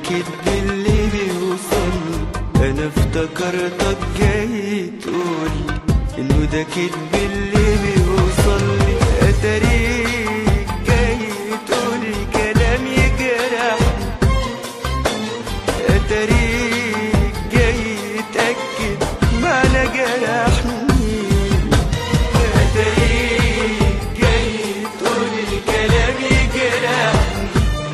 كدب اللي بيوصل انا افتكرتك جاي تقولي انه ده كدب اللي بيوصل لي اتاريك جاي تقولي كلام يجرحني اتاريك جاي تأكد معنى جرحني اتاريك جاي تقولي كلام يجرحني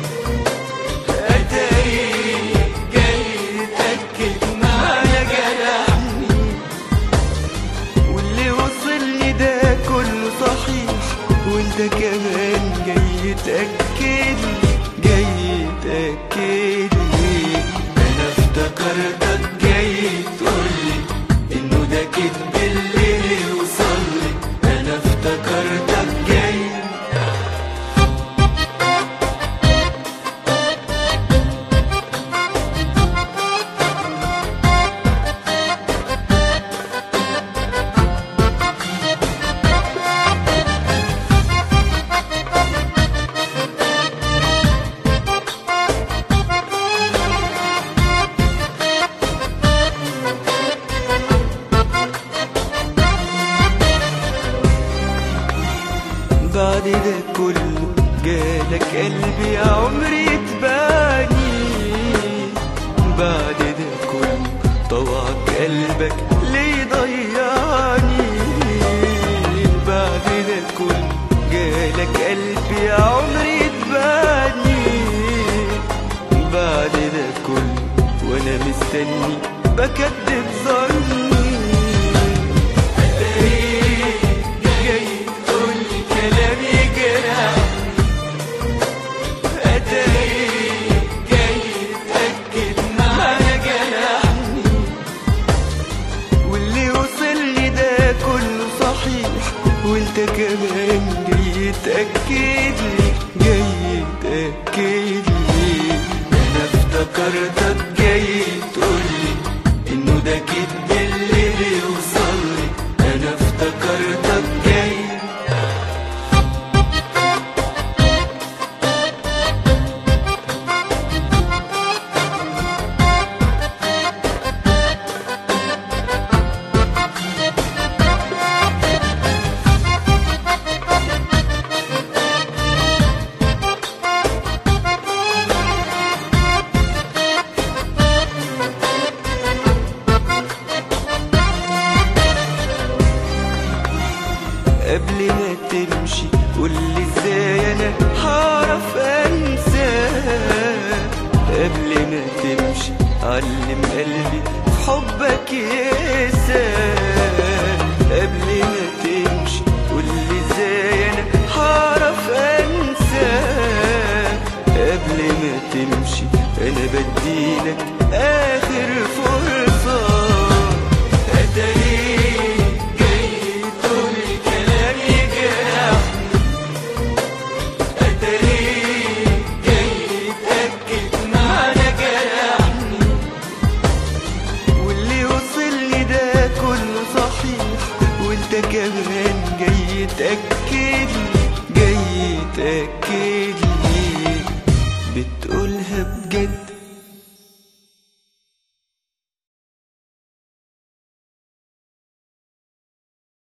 اتاريك جاي تأكد معنى جرحني واللي وصلني ده كله صحيح وانت كمان جاي تأكد لي جاي تأكد لي انا افتكرتك جاي تقولي انه ده كدب اللي يوصلي انا افتكرتك جاي بعد ده كله جالك قلبي يا عمري تباني بعد ده كله طوعك قلبك ليه ضيعني بعد ده كله جالك قلبي يا عمري تباني بعد ده كله وانا مستني بكدب ظني جاي تقولي كلام يجرحني أتاريك جاي تأكد معنى جرحني واللي وصلني ده كله صحيح وانت كمان جاي تأكد لي جاي تأكد لي انا افتكرتك جاي تقولي انه ده كدب اللي بيوصلي انا افتكرتك جاي قبل ما تمشي قولي ازاي انا هعرف انسى قبل ما تمشي علم قلبي في حبك يقسى قبل ما تمشي قولي ازاي انا هعرف انسى قبل ما تمشي انا بديلك اخر فرصه أتاريك جاي تقولي كلام يجرحني أتاريك جاي تأكد معنى جرحني واللي وصلني ده كله صحيح وانت كمان جاي تأكد لي جاي تأكد لي بتقولها بجد